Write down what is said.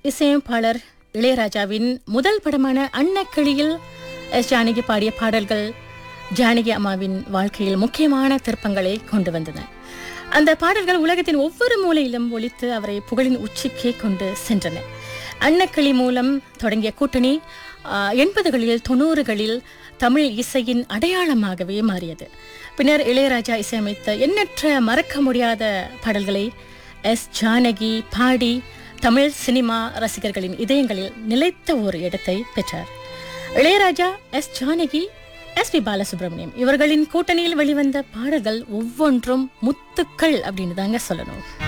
இசையமைப்பாளர் இளையராஜாவின் முதல் படமான அன்னக்கிளியில் எஸ் ஜானகி பாடிய பாடல்கள் ஜானகி அம்மாவின் வாழ்க்கையில் முக்கியமான திருப்பங்களை கொண்டு வந்தன அந்த பாடல்கள் உலகத்தின் ஒவ்வொரு மூலையிலும் ஒலித்து அவரை புகழின் உச்சிக்கே கொண்டு சென்றன அன்னக்கிளி மூலம் தொடங்கிய கூட்டணி ஆஹ், எண்பதுகளில் தொண்ணூறுகளில் தமிழ் இசையின் அடையாளமாகவே மாறியது பின்னர் இளையராஜா இசையமைத்த எண்ணற்ற மறக்க முடியாத பாடல்களை எஸ் ஜானகி பாடி தமிழ் சினிமா ரசிகர்களின் இதயங்களில் நிலைத்த ஒரு இடத்தை பெற்றார் Ilaiyaraaja S Janaki S P Balasubrahmanyam இவர்களின் கூட்டணியில் வெளிவந்த பாடல்கள் ஒவ்வொன்றும் முத்துக்கள் அப்படின்னு தாங்க சொல்லணும்